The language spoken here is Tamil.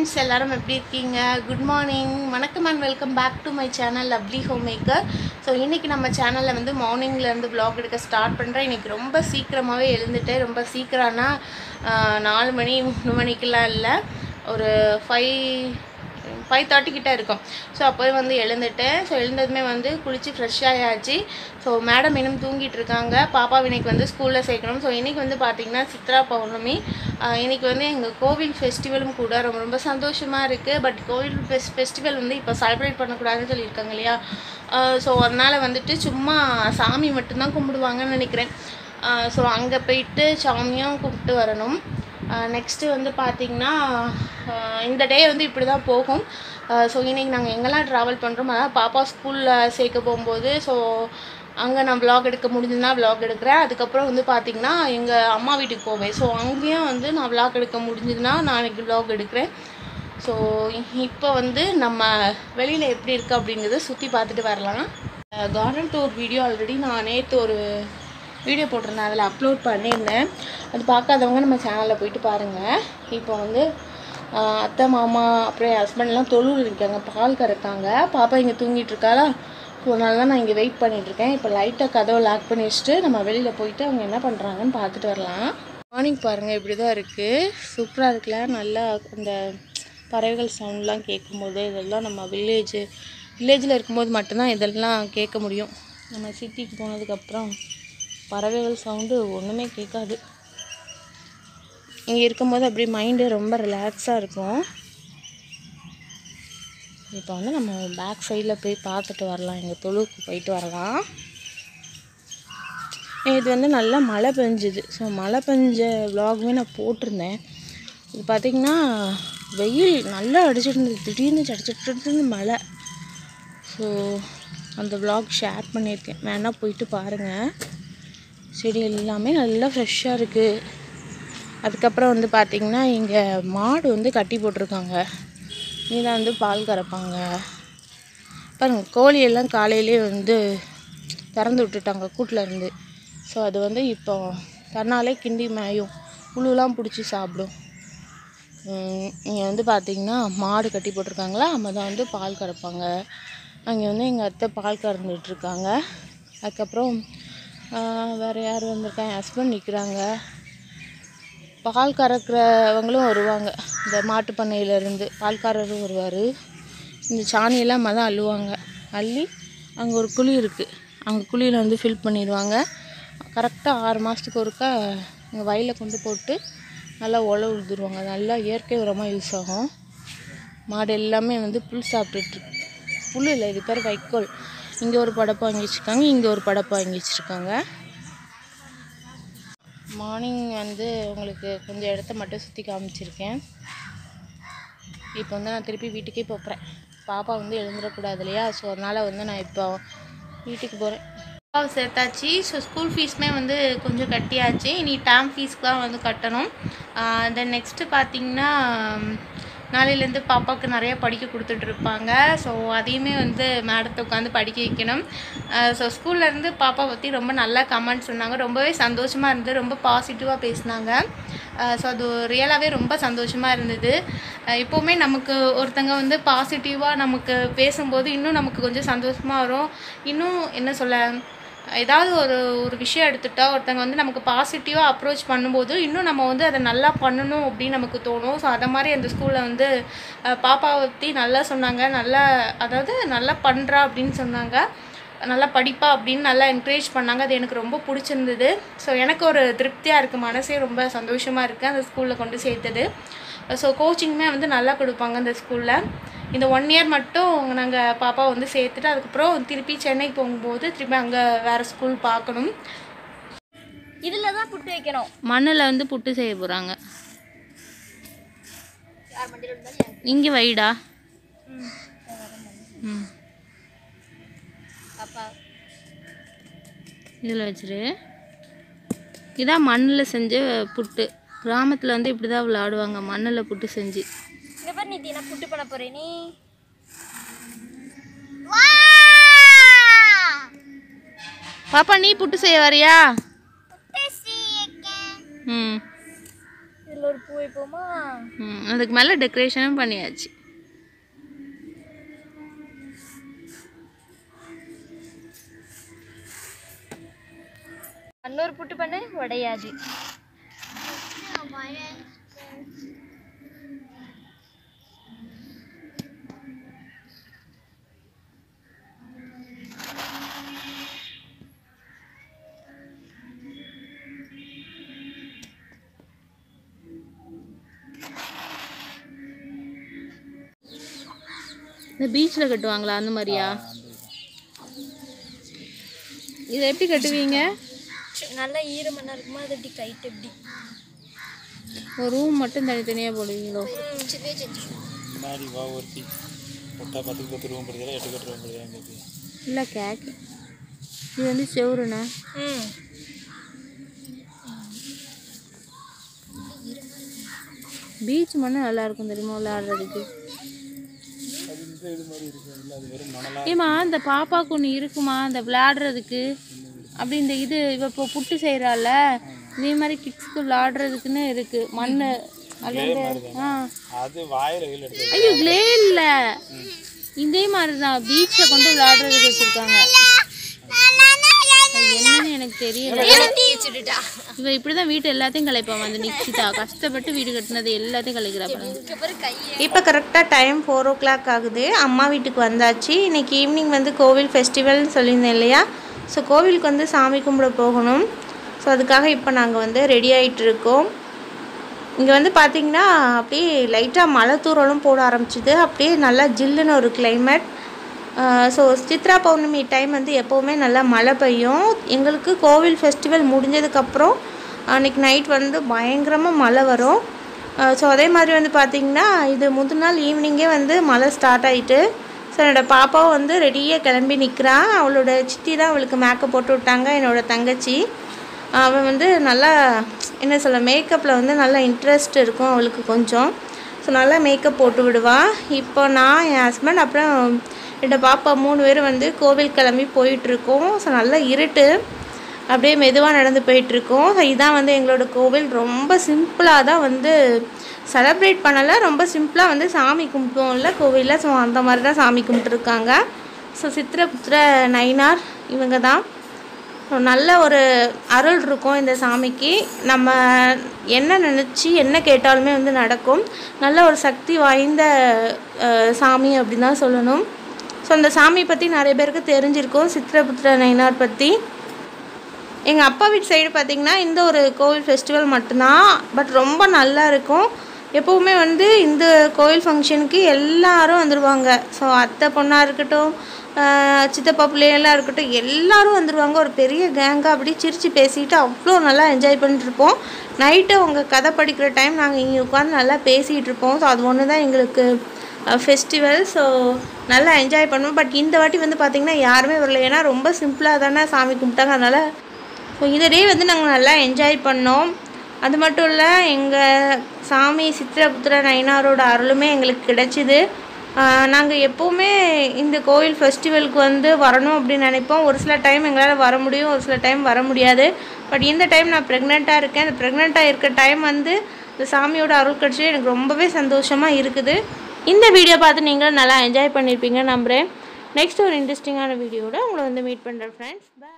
ஃப்ரெண்ட்ஸ் எல்லாரும் எப்படி இருக்கீங்க குட் மார்னிங் வணக்கம் and welcome back to my channel lovely home maker so இன்றைக்கி நம்ம சேனலில் வந்து மார்னிங்லேருந்து vlog எடுக்க ஸ்டார்ட் பண்ணுறேன் இன்றைக்கி ரொம்ப சீக்கிரமாகவே எழுந்துட்டேன் ரொம்ப சீக்கிரம்னா ஆஹ், நாலு மணி மூணு மணிக்கெலாம் இல்லை ஒரு ஃபைவ் ஃபைவ் தேர்ட்டி கிட்ட இருக்கும் ஸோ அப்போவே வந்து எழுந்துட்டேன் ஸோ எழுந்ததுமே வந்து குளித்து ஃப்ரெஷ் ஆயாச்சு ஸோ மேடம் இன்னும் தூங்கிட்டு இருக்காங்க பாப்பா இன்னைக்கு வந்து ஸ்கூலில் சேர்க்கணும் ஸோ இன்றைக்கி வந்து பார்த்திங்கன்னா சித்ரா பௌர்ணமி ஆஹ் இன்னைக்கு வந்து எங்கள் கோவில் ஃபெஸ்டிவலும் கூட ரொம்ப ரொம்ப சந்தோஷமாக இருக்குது பட் கோவில் ஃபெஸ் ஃபெஸ்டிவல் வந்து இப்போ செலிப்ரேட் பண்ணக்கூடாதுன்னு சொல்லியிருக்காங்க இல்லையா ஸோ அதனால் வந்துட்டு சும்மா சாமி மட்டும்தான் கும்பிடுவாங்கன்னு நினைக்கிறேன் ஸோ அங்கே போயிட்டு சாமியும் கும்பிட்டு வரணும் நெக்ஸ்ட்டு வந்து பார்த்திங்கன்னா இந்த டே வந்து இப்படி தான் போகும் ஸோ இன்றைக்கி நாங்கள் எங்கெல்லாம் ட்ராவல் பண்ணுறோம் அதான் பாப்பா ஸ்கூலில் சேர்க்க போகும்போது ஸோ அங்கே நான் vlog எடுக்க முடிஞ்சதுன்னா vlog எடுக்கிறேன் அதுக்கப்புறம் வந்து பார்த்திங்கன்னா எங்கள் அம்மா வீட்டுக்கு போவேன் ஸோ அங்கேயும் வந்து நான் vlog எடுக்க முடிஞ்சதுன்னா நாளைக்கு vlog எடுக்கிறேன் ஸோ இப்போ வந்து நம்ம வெளியில் எப்படி இருக்குது அப்படிங்கிறத சுற்றி பார்த்துட்டு வரலாம் கார்டன் டூர் வீடியோ ஆல்ரெடி நான் நேற்று ஒரு வீடியோ போட்டிருந்தேன் அதில் அப்லோட் பண்ணியிருந்தேன் அது பார்க்காதவங்க நம்ம சேனலில் போயிட்டு பாருங்கள் இப்போ வந்து ஆஹ், அத்தை மாமா அப்புறம் என் ஹஸ்பண்ட்லாம் தொழுவில் இருக்காங்க பால் கறக்காங்க பாப்பா இங்கே தூங்கிட்டு இருக்காளா ஸோ அதனால தான் நான் இங்கே வெயிட் பண்ணிகிட்ருக்கேன் இப்போ லைட்டாக கதவை லாக் பண்ணி வச்சுட்டு நம்ம வெளியில் போயிட்டு அவங்க என்ன பண்ணுறாங்கன்னு பார்த்துட்டு வரலாம் மார்னிங் பாருங்கள் இப்படி தான் இருக்குது சூப்பராக இருக்குல்ல நல்லா அந்த பறவைகள் சவுண்ட்லாம் கேட்கும்போது இதெல்லாம் நம்ம வில்லேஜ் வில்லேஜில் இருக்கும்போது மட்டும்தான் இதெல்லாம் கேட்க முடியும் நம்ம சிட்டிக்கு போனதுக்கப்புறம் பறவைகள் சவுண்டு ஒன்றுமே கேட்காது இங்கே இருக்கும்போது அப்படியே மைண்டு ரொம்ப ரிலாக்ஸாக இருக்கும் இப்போ வந்து நம்ம பேக் சைடில் போய் பார்த்துட்டு வரலாம் எங்கள் தொழுவுக்கு போயிட்டு வரலாம் இது வந்து நல்லா மழை பெஞ்சுது ஸோ மழை பெஞ்ச விலாகுமே நான் போட்டிருந்தேன் இது பார்த்திங்கன்னா வெயில் நல்லா அடிச்சிட்டு இருந்தது திடீர்னு சடிச்சிட்டு மழை ஸோ அந்த vlog ஷேர் பண்ணியிருக்கேன் வேணா போயிட்டு பாருங்கள் செடி எல்லாமே நல்லா ஃப்ரெஷ்ஷாக இருக்குது அதுக்கப்புறம் வந்து பார்த்திங்கன்னா இங்கே மாடு வந்து கட்டி போட்டிருக்காங்க நீதான் வந்து பால் கறப்பாங்க பாருங்க கோழி எல்லாம் காலையிலே வந்து திறந்து விட்டுட்டாங்க கூட்டில் இருந்து ஸோ அது வந்து இப்போ தன்னாலே கிண்டி மேயும் புழுலாம் பிடிச்சி சாப்பிடும் இங்கே வந்து பார்த்திங்கன்னா மாடு கட்டி போட்டிருக்காங்களா அம்மா தான் வந்து பால் கறப்பாங்க அங்கே வந்து எங்கள் அத்தை பால் கறந்துட்டுருக்காங்க அதுக்கப்புறம் ஆஹ், வேறு யார் வந்திருக்காங்க என் ஹஸ்பண்ட் நிற்கிறாங்க பால் கறக்கிறவங்களும் வருவாங்க இந்த மாட்டு பண்ணையிலேருந்து பால்காரரும் வருவார் இந்த சாணியெல்லாம் அம்மா தான் அள்ளுவாங்க அள்ளி அங்கே ஒரு குழி இருக்குது அங்கே குழியில் வந்து ஃபில் பண்ணிடுவாங்க கரெக்டாக ஆறு மாதத்துக்கு ஒருக்கா எங்கள் வயலில் கொண்டு போட்டு நல்லா உழவு உழுதுருவாங்க நல்லா இயற்கை உரமாக யூஸ் ஆகும் மாடு எல்லாமே வந்து புல் சாப்பிட்டுட்ருக்கு புல் இல்லை இது பேர் வைக்கோல் இங்கே ஒரு படப்பை வாங்கி வச்சுருக்காங்க இங்கே ஒரு படப்பை வாங்கி வச்சுருக்காங்க மார்னிங் வந்து உங்களுக்கு கொஞ்சம் இடத்த மட்டும் சுற்றி காமிச்சிருக்கேன் இப்போ வந்து நான் திருப்பி வீட்டுக்கே போகிறேன் பாப்பா வந்து எழுந்துடக்கூடாது இல்லையா ஸோ அதனால் வந்து நான் இப்போ வீட்டுக்கு போகிறேன் பாப்பாவை சேர்த்தாச்சு ஸோ ஸ்கூல் ஃபீஸுமே வந்து கொஞ்சம் கட்டியாச்சு இனி டேம் ஃபீஸ்க்கு தான் வந்து கட்டணும் தென் நெக்ஸ்ட்டு பார்த்தீங்கன்னா நாளையிலேருந்து பாப்பாவுக்கு நிறைய படிக்க கொடுத்துட்டு இருப்பாங்க ஸோ அதையுமே வந்து மேடத்தை உட்காந்து படிக்க வைக்கணும் ஸோ ஸ்கூல்லேருந்து பாப்பா பற்றி ரொம்ப நல்லா கமெண்ட் சொன்னாங்க ரொம்பவே சந்தோஷமாக இருந்தது ரொம்ப பாசிட்டிவாக பேசினாங்க ஸோ அது ரியலாகவே ரொம்ப சந்தோஷமாக இருந்தது அஹ் எப்போவுமே நமக்கு ஒருத்தங்க வந்து பாசிட்டிவாக நமக்கு பேசும்போது இன்னும் நமக்கு கொஞ்சம் சந்தோஷமாக வரும் இன்னும் என்ன சொல்ல ஏதாவது ஒரு ஒரு விஷயம் எடுத்துட்டா ஒருத்தங்க வந்து நமக்கு பாசிட்டிவாக அப்ரோச் பண்ணும்போது இன்னும் நம்ம வந்து அதை நல்லா பண்ணணும் அப்படின்னு நமக்கு தோணும் ஸோ அதை மாதிரி அந்த ஸ்கூலில் வந்து அஹ், பாப்பாவை பற்றி நல்லா சொன்னாங்க நல்லா அதாவது நல்லா பண்ணுறா அப்படின்னு சொன்னாங்க நல்லா படிப்பா அப்படின்னு நல்லா என்கரேஜ் பண்ணாங்க அது எனக்கு ரொம்ப பிடிச்சிருந்தது ஸோ எனக்கு ஒரு திருப்தியாக இருக்குது மனசே ரொம்ப சந்தோஷமாக இருக்குது அந்த ஸ்கூலில் கொண்டு சேர்த்தது ஸோ கோச்சிங்குமே வந்து நல்லா கொடுப்பாங்க அந்த ஸ்கூலில் இந்த ஒன் இயர் மட்டும் நாங்கள் பாப்பா வந்து சேர்த்துட்டு அதுக்கப்புறம் திருப்பி சென்னைக்கு போகும்போது திருப்பி அங்கே வேறு ஸ்கூல் பார்க்கணும் இதுல தான் புட்டு வைக்கணும் மண்ணில் வந்து புட்டு செய்ய போகிறாங்க இங்கே வைடா ம் அப்பா இதில் வச்சிரு இதான் மண்ணில் செஞ்ச புட்டு கிராமத்தில் வந்து இப்படி தான் விளையாடுவாங்க மண்ணில் புட்டு செஞ்சு இங்க பாரு நீ நான் புட்டு பண்ண போறேன் நீ பாப்பா நீ புட்டு செய்ய வரியா ம் இதுல இன்னொரு பூ வைப்போமா ம், அதுக்கு மேலே டெக்கரேஷனும் பண்ணியாச்சு இன்னொரு புட்டு பண்ணு உடையாது இந்த பீச்சில் கட்டுவாங்களா அந்த மாதிரியா இதை எப்படி கட்டுவீங்க நல்லா ஈரமண்ணா இருக்குமா அது எப்படி கைட்டு எப்படி ஒரு ரூம் மட்டும் தனித்தனியாக போடுவீங்களோ முன்னாடி வா ஒருத்தி ஒட்டா பத்துக்கு பத்து ரூம் படுதா எட்டு கட்டு ரூம் படுதா எங்களுக்கு இல்லை கேக்கு இது வந்து செவுருண்ணே ம் பீச் மண்ணு நல்லா இருக்கும் தெரியுமா விளையாடுறதுக்கு அது இந்த இது மாதிரி இருக்கும் இல்லை அது வெறும் மணலா ஏமா இந்த பாப்பாக்கு ஒன்று இருக்குமா இந்த விளையாடுறதுக்கு அப்படி இந்த இது இவ இப்போ புட்டு செய்கிறாள் இதே மாதிரி கிட்ஸ்க்கு விளையாடுறதுக்குன்னு இருக்கு மண் அது வந்து ஆ அது வாயில கையில் எடுத்து ஐயோ கிளே இல்லை இதே மாதிரி தான் பீச்சில் கொண்டு விளையாடுறதுக்கு வச்சுருக்காங்க அது என்னன்னு எனக்கு தெரியல இவ இப்படிதான் வீட்டு எல்லாத்தையும் கலைப்பான் வந்து நிச்சிதா கஷ்டப்பட்டு வீடு கட்டினது எல்லாத்தையும் கலைக்கிறா பாருங்க இப்போ கரெக்டாக டைம் ஃபோர் ஓ கிளாக் ஆகுது அம்மா வீட்டுக்கு வந்தாச்சு இன்னைக்கு ஈவினிங் வந்து கோவில் ஃபெஸ்டிவல்னு சொல்லியிருந்தேன் இல்லையா ஸோ கோவிலுக்கு வந்து சாமி கும்பிட போகணும் ஸோ அதுக்காக இப்போ நாங்கள் வந்து ரெடி ஆகிட்டு இருக்கோம் இங்கே வந்து பார்த்தீங்கன்னா அப்படியே லைட்டாக மழை தூறலும் போட ஆரம்பிச்சுது அப்படியே நல்லா ஜில்லுன்னு ஒரு climate so Chitra Pournami time வந்து எப்போவுமே நல்லா மழை பெய்யும் எங்களுக்கு கோவில் ஃபெஸ்டிவல் முடிஞ்சதுக்கப்புறம் அன்றைக்கி நைட் வந்து பயங்கரமாக மழை வரும் ஸோ அதே மாதிரி வந்து பார்த்திங்கன்னா இது முந்தின நாள் ஈவினிங்கே வந்து மழை ஸ்டார்ட் ஆகிட்டு ஸோ என்னோடய பாப்பாவும் வந்து ரெடியாக கிளம்பி நிற்கிறா அவளோட சித்தி தான் அவளுக்கு மேக்கப் போட்டு விட்டாங்க என்னோடய தங்கச்சி அவள் வந்து நல்லா என்ன சொல்ல மேக்கப்பில் வந்து நல்லா இன்ட்ரெஸ்ட் இருக்கும் அவளுக்கு கொஞ்சம் ஸோ நல்லா மேக்கப் போட்டு விடுவா இப்போ நான் என் ஹஸ்பண்ட் அப்புறம் என்னோட பாப்பா மூணு பேரும் வந்து கோவில் கிளம்பி போயிட்டுருக்கோம் ஸோ நல்லா இருட்டு அப்படியே மெதுவாக நடந்து போயிட்டுருக்கோம் ஸோ இதான் வந்து எங்களோட கோவில் ரொம்ப சிம்பிளாக தான் வந்து செலப்ரேட் பண்ணலை ரொம்ப சிம்பிளாக வந்து சாமி கும்பிட்டோம்ல கோவிலில் ஸோ அந்த மாதிரி தான் சாமி கும்பிட்டுருக்காங்க ஸோ சித்திரபுத்திர நயினார் இவங்க தான் ஸோ நல்ல ஒரு அருள் இருக்கும் இந்த சாமிக்கு நம்ம என்ன நினச்சி என்ன கேட்டாலுமே வந்து நடக்கும் நல்ல ஒரு சக்தி வாய்ந்த அஹ், சாமி அப்படின்னு தான் சொல்லணும் ஸோ அந்த சாமி பற்றி நிறைய பேருக்கு தெரிஞ்சிருக்கும் சித்திரபுத்திர நயினார் பற்றி எங்கள் அப்பா வீட்டு சைடு பார்த்திங்கன்னா இந்த ஒரு கோவில் ஃபெஸ்டிவல் மட்டும்தான் பட் ரொம்ப நல்லா இருக்கும் எப்போவுமே வந்து இந்த கோவில் ஃபங்க்ஷனுக்கு எல்லாரும் வந்துடுவாங்க ஸோ அத்தை பொண்ணாக இருக்கட்டும் ஆஹ் சித்தப்பா பிள்ளைகளாக இருக்கட்டும் எல்லாரும் வந்துடுவாங்க ஒரு பெரிய கேங்காக அப்படி சிரித்து பேசிட்டு அவ்வளோ நல்லா என்ஜாய் பண்ணிட்டு இருப்போம் நைட்டு அவங்க கதை படிக்கிற டைம் நாங்கள் இங்கே உட்காந்து நல்லா பேசிகிட்டு இருப்போம் ஸோ அது ஒன்று தான் எங்களுக்கு ஃபெஸ்டிவல் ஸோ நல்லா என்ஜாய் பண்ணுவோம் பட் இந்த வாட்டி வந்து பார்த்திங்கன்னா யாருமே வரல ஏன்னா ரொம்ப சிம்பிளாக தானே சாமி கும்பிட்டாங்க அதனால் ஸோ இந்த டே வந்து நாங்கள் நல்லா என்ஜாய் பண்ணோம் அது மட்டும் இல்லை எங்கள் சாமி சித்திரபுத்திர நயினாரோட அருளுமே எங்களுக்கு கிடைச்சிது நாங்கள் எப்போவுமே இந்த கோயில் ஃபெஸ்டிவலுக்கு வந்து வரணும் அப்படின்னு நினைப்போம் ஒரு சில டைம் எங்களால் வர முடியும் ஒரு சில டைம் வர முடியாது பட் இந்த டைம் நான் ப்ரெக்னெண்ட்டாக இருக்கேன் அந்த ப்ரெக்னெண்ட்டாக இருக்க டைம் வந்து இந்த சாமியோட அருள் கிடச்சி எனக்கு ரொம்பவே சந்தோஷமாக இருக்குது இந்த வீடியோ பார்த்து நீங்களும் நல்லா என்ஜாய் பண்ணியிருப்பீங்க நம்புகிறேன் நெக்ஸ்ட் ஒரு இன்ட்ரெஸ்டிங்கான வீடியோட உங்களை வந்து மீட் பண்ணுறேன் ஃப்ரெண்ட்ஸ் பை